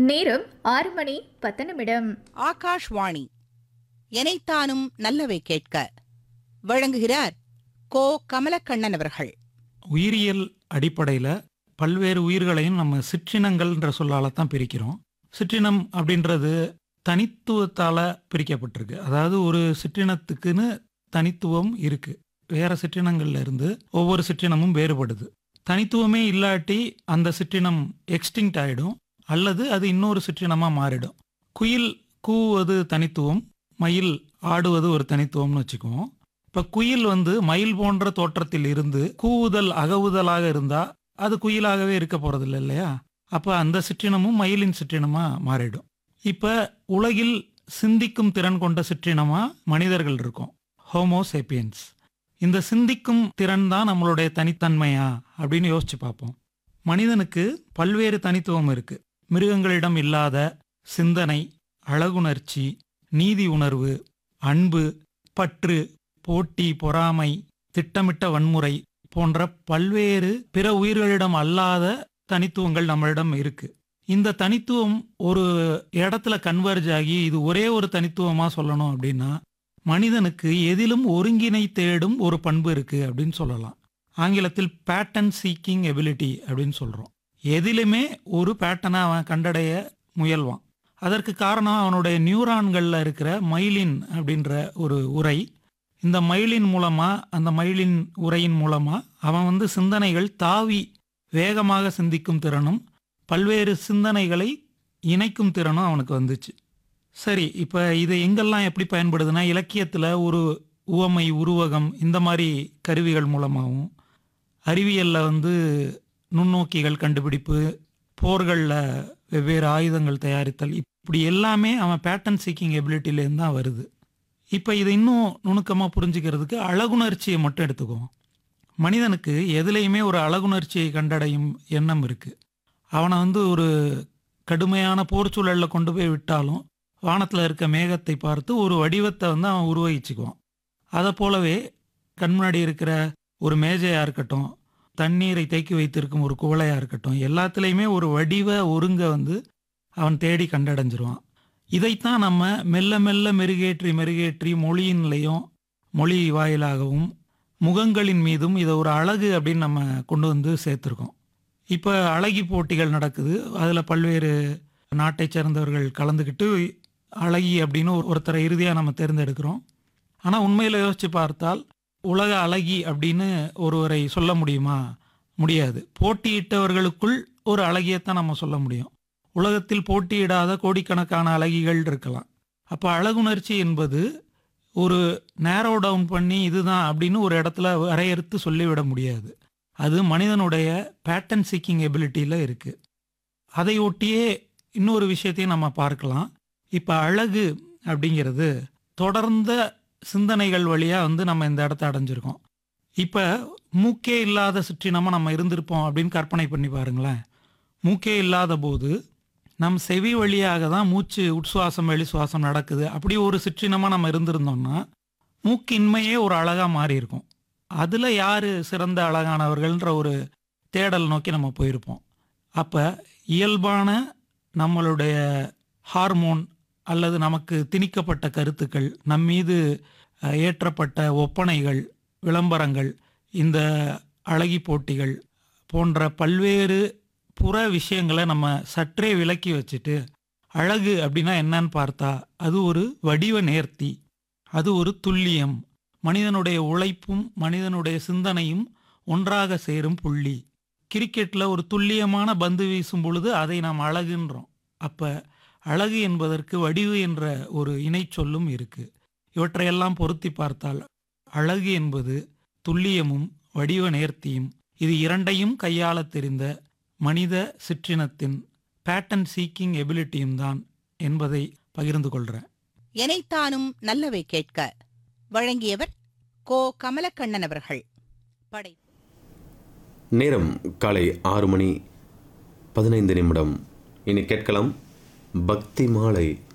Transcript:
நேரம் ஆறு மணி பத்து நிமிடம் ஆகாஷ்வாணி எனைத்தானும் நல்லவை கேட்க வழங்குகிறார் கோ கமலக்கண்ணன் அவர்கள் உயிரியல் அடிப்படையில் பல்வேறு உயிர்களையும் நம்ம சிற்றினங்கள்ன்ற சொல்லால தான் பிரிக்கிறோம் சிற்றினம் அப்படின்றது தனித்துவத்தால் பிரிக்கப்பட்டிருக்கு அதாவது ஒரு சிற்றினத்துக்குன்னு தனித்துவம் இருக்கு வேற சிற்றினங்கள்ல இருந்து ஒவ்வொரு சிற்றினமும் வேறுபடுது தனித்துவமே இல்லாட்டி அந்த சிற்றினம் எக்ஸ்டிங்க்ட் ஆயிடும் அல்லது அது இன்னொரு சிற்றினமாக மாறிடும் குயில் கூவது தனித்துவம் மயில் ஆடுவது ஒரு தனித்துவம்னு வச்சுக்குவோம் இப்ப குயில் வந்து மயில் போன்ற தோற்றத்தில் இருந்து கூவுதல் அகவுதலாக இருந்தா அது குயிலாகவே இருக்க போறதில்லை இல்லையா அப்ப அந்த சிற்றினமும் மயிலின் சிற்றினமா மாறிடும் இப்ப உலகில் சிந்திக்கும் திறன் கொண்ட சிற்றினமா மனிதர்கள் இருக்கும் ஹோமோசேப்பியன்ஸ் இந்த சிந்திக்கும் திறன் தான் நம்மளுடைய தனித்தன்மையா அப்படின்னு யோசிச்சு பார்ப்போம் மனிதனுக்கு பல்வேறு தனித்துவம் இருக்கு மிருகங்களிடம் இல்லாத சிந்தனை அழகுணர்ச்சி நீதி உணர்வு அன்பு பற்று போட்டி பொறாமை திட்டமிட்ட வன்முறை போன்ற பல்வேறு பிற உயிர்களிடம் அல்லாத தனித்துவங்கள் நம்மளிடம் இருக்கு இந்த தனித்துவம் ஒரு இடத்துல கன்வர்ஜ் ஆகி இது ஒரே ஒரு தனித்துவமா சொல்லணும் அப்படின்னா மனிதனுக்கு எதிலும் ஒருங்கிணை தேடும் ஒரு பண்பு இருக்கு அப்படின்னு சொல்லலாம் ஆங்கிலத்தில் பேட்டன் சீக்கிங் எபிலிட்டி அப்படின்னு சொல்றோம் எதிலுமே ஒரு பேட்டனை அவன் கண்டடைய முயல்வான் அதற்கு காரணம் அவனுடைய நியூரான்கள்ல இருக்கிற மைலின் அப்படின்ற ஒரு உரை இந்த மயிலின் மூலமா அந்த மயிலின் உரையின் மூலமா அவன் வந்து சிந்தனைகள் தாவி வேகமாக சிந்திக்கும் திறனும் பல்வேறு சிந்தனைகளை இணைக்கும் திறனும் அவனுக்கு வந்துச்சு சரி இப்போ இது எங்கெல்லாம் எப்படி பயன்படுதுன்னா இலக்கியத்தில் ஒரு உவமை உருவகம் இந்த மாதிரி கருவிகள் மூலமாகவும் அறிவியலில் வந்து நுண்ணோக்கிகள் கண்டுபிடிப்பு போர்களில் வெவ்வேறு ஆயுதங்கள் தயாரித்தல் இப்படி எல்லாமே அவன் பேட்டன் சீக்கிங் எபிலிட்டிலேருந்து தான் வருது இப்போ இதை இன்னும் நுணுக்கமாக புரிஞ்சுக்கிறதுக்கு அழகுணர்ச்சியை மட்டும் எடுத்துக்குவோம் மனிதனுக்கு எதுலேயுமே ஒரு அழகுணர்ச்சியை கண்டடையும் எண்ணம் இருக்குது அவனை வந்து ஒரு கடுமையான போர் சூழலில் கொண்டு போய் விட்டாலும் வானத்தில் இருக்க மேகத்தை பார்த்து ஒரு வடிவத்தை வந்து அவன் உருவகிச்சுக்குவான் அதை போலவே கண் முன்னாடி இருக்கிற ஒரு மேஜையாக இருக்கட்டும் தண்ணீரை தேக்கி வைத்திருக்கும் ஒரு குவளையாக இருக்கட்டும் எல்லாத்துலேயுமே ஒரு வடிவ ஒருங்க வந்து அவன் தேடி கண்டடைஞ்சிருவான் இதைத்தான் நம்ம மெல்ல மெல்ல மெருகேற்றி மெருகேற்றி மொழியின்லையும் மொழி வாயிலாகவும் முகங்களின் மீதும் இதை ஒரு அழகு அப்படின்னு நம்ம கொண்டு வந்து சேர்த்துருக்கோம் இப்போ அழகி போட்டிகள் நடக்குது அதில் பல்வேறு நாட்டை சேர்ந்தவர்கள் கலந்துக்கிட்டு அழகி அப்படின்னு ஒரு- ஒருத்தரை இறுதியாக நம்ம தேர்ந்தெடுக்கிறோம் ஆனால் உண்மையில் யோசித்து பார்த்தால் உலக அழகி அப்படின்னு ஒருவரை சொல்ல முடியுமா முடியாது போட்டியிட்டவர்களுக்குள் ஒரு அழகியத்தான் நம்ம சொல்ல முடியும் உலகத்தில் போட்டியிடாத கோடிக்கணக்கான அழகிகள் இருக்கலாம் அப்போ அழகுணர்ச்சி என்பது ஒரு நேரோ டவுன் பண்ணி இதுதான் அப்படின்னு ஒரு இடத்துல வரையறுத்து சொல்லிவிட முடியாது அது மனிதனுடைய பேட்டன் சீக்கிங் எபிலிட்டியில் இருக்கு அதை ஒட்டியே இன்னொரு விஷயத்தையும் நம்ம பார்க்கலாம் இப்போ அழகு அப்படிங்கிறது தொடர்ந்த சிந்தனைகள் வழியாக வந்து நம்ம இந்த இடத்த அடைஞ்சிருக்கோம் இப்போ மூக்கே இல்லாத சிற்றினமாக நம்ம இருந்திருப்போம் அப்படின்னு கற்பனை பண்ணி பாருங்களேன் மூக்கே இல்லாத போது நம் செவி வழியாக தான் மூச்சு உட்சுவாசம் வெளி சுவாசம் நடக்குது அப்படி ஒரு சிற்றினமாக நம்ம இருந்திருந்தோம்னா மூக்கின்மையே ஒரு அழகாக மாறி இருக்கும் அதில் யார் சிறந்த அழகானவர்கள்ன்ற ஒரு தேடல் நோக்கி நம்ம போயிருப்போம் அப்போ இயல்பான நம்மளுடைய ஹார்மோன் அல்லது நமக்கு திணிக்கப்பட்ட கருத்துக்கள் நம் மீது அஹ், ஏற்றப்பட்ட ஒப்பனைகள் விளம்பரங்கள் இந்த அழகி போட்டிகள் போன்ற பல்வேறு புற விஷயங்களை நம்ம சற்றே விலக்கி வச்சுட்டு அழகு அப்படின்னா என்னன்னு பார்த்தா அது ஒரு வடிவ நேர்த்தி அது ஒரு துல்லியம் மனிதனுடைய உழைப்பும் மனிதனுடைய சிந்தனையும் ஒன்றாக சேரும் புள்ளி கிரிக்கெட்ல ஒரு துல்லியமான பந்து வீசும் பொழுது அதை நாம் அழகுன்றோம் அப்ப அழகு என்பதற்கு வடிவு என்ற ஒரு இணைச்சொல்லும் இருக்கு இவற்றையெல்லாம் பொருத்தி பார்த்தால் அழகு என்பது துல்லியமும் வடிவ நேர்த்தியும் இது இரண்டையும் கையாளத் தெரிந்த மனித சிற்றினத்தின் பேட்டன் சீக்கிங் எபிலிட்டியும் தான் என்பதை பகிர்ந்து கொள்கிறேன் எனைத்தானும் நல்லவை கேட்க வழங்கியவர் கோ கமலக்கண்ணன் அவர்கள் படை நேரம் காலை ஆறு மணி பதினைந்து நிமிடம் இனி கேட்கலாம் பக்தி மாலை